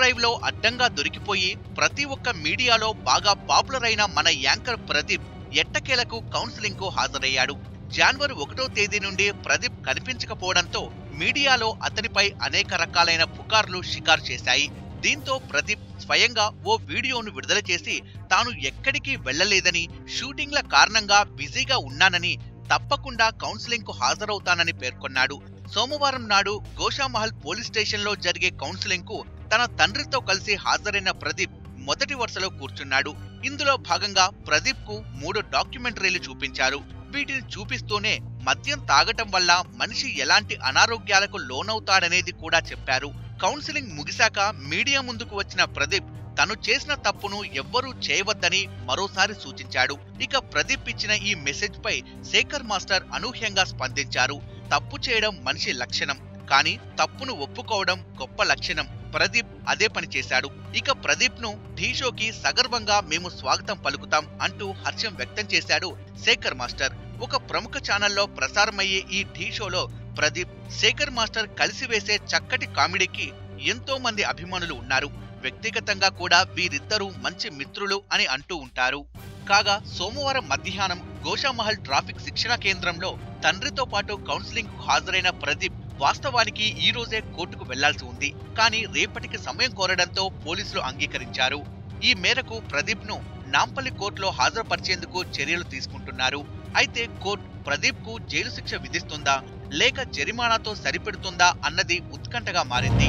Drive లో అడ్డంగా దొరికిపోయి ప్రతి ఒక్క మీడియాలో బాగా పాపులర్ అయిన మన యాంకర్ ప్రదీప్ ఎట్టకేలకు కౌన్సిలింగ్ కు హాజరయ్యాడు జనవరి ఒకటో తేదీ నుండి ప్రదీప్ కనిపించకపోవడంతో మీడియాలో అతనిపై అనేక రకాలైన పుకార్లు షికారు చేశాయి దీంతో ప్రదీప్ స్వయంగా ఓ వీడియోను విడుదల చేసి తాను ఎక్కడికి వెళ్లలేదని షూటింగ్ల కారణంగా బిజీగా ఉన్నానని తప్పకుండా కౌన్సిలింగ్ కు హాజరవుతానని పేర్కొన్నాడు సోమవారం నాడు గోషామహల్ పోలీస్ స్టేషన్ లో జరిగే కౌన్సిలింగ్ కు తన తండ్రితో కలిసి హాజరైన ప్రదీప్ మొదటి వరుసలో కూర్చున్నాడు ఇందులో భాగంగా ప్రదీప్ కు మూడు డాక్యుమెంటరీలు చూపించారు వీటిని చూపిస్తూనే మద్యం తాగటం వల్ల మనిషి ఎలాంటి అనారోగ్యాలకు లోనవుతాడనేది కూడా చెప్పారు కౌన్సిలింగ్ ముగిశాక మీడియా ముందుకు వచ్చిన ప్రదీప్ తను చేసిన తప్పును ఎవ్వరూ చేయవద్దని మరోసారి సూచించాడు ఇక ప్రదీప్ ఇచ్చిన ఈ మెసేజ్ పై శేఖర్ మాస్టర్ అనూహ్యంగా స్పందించారు తప్పు చేయడం మనిషి లక్షణం కానీ తప్పును ఒప్పుకోవడం గొప్ప లక్షణం ప్రదీప్ అదే పని చేశాడు ఇక ప్రదీప్ ను ఢీ షోకి సగర్వంగా మేము స్వాగతం పలుకుతాం అంటూ హర్షం వ్యక్తం చేశాడు శేఖర్ మాస్టర్ ఒక ప్రముఖ ఛానల్లో ప్రసారమయ్యే ఈ ఢీ షోలో ప్రదీప్ శేఖర్ మాస్టర్ కలిసి వేసే చక్కటి కామెడీకి ఎంతో మంది అభిమానులు ఉన్నారు వ్యక్తిగతంగా కూడా వీరిద్దరూ మంచి మిత్రులు అని అంటూ ఉంటారు కాగా సోమవారం మధ్యాహ్నం గోషామహల్ ట్రాఫిక్ శిక్షణ కేంద్రంలో తండ్రితో పాటు కౌన్సిలింగ్ కు హాజరైన ప్రదీప్ వాస్తవానికి ఈ రోజే కోర్టుకు వెళ్లాల్సి ఉంది కానీ రేపటికి సమయం కోరడంతో పోలీసులు అంగీకరించారు ఈ మేరకు ప్రదీప్ ను నాంపల్లి కోర్టులో హాజరుపరిచేందుకు చర్యలు తీసుకుంటున్నారు అయితే కోర్టు ప్రదీప్ కు జైలు శిక్ష విధిస్తుందా లేక జరిమానాతో సరిపెడుతుందా అన్నది ఉత్కంఠగా మారింది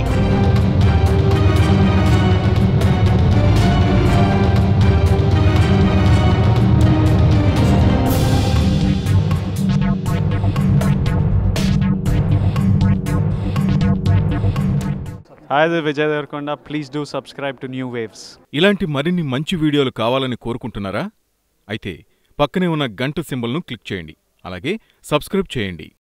Hi, this is Vijay Devarkonda. Please do subscribe to New Waves. ఇలాంటి మరిన్ని మంచి వీడియోలు కావాలని కోరుకుంటున్నారా అయితే పక్కనే ఉన్న గంట సింబల్ను క్లిక్ చేయండి అలాగే సబ్స్క్రైబ్ చేయండి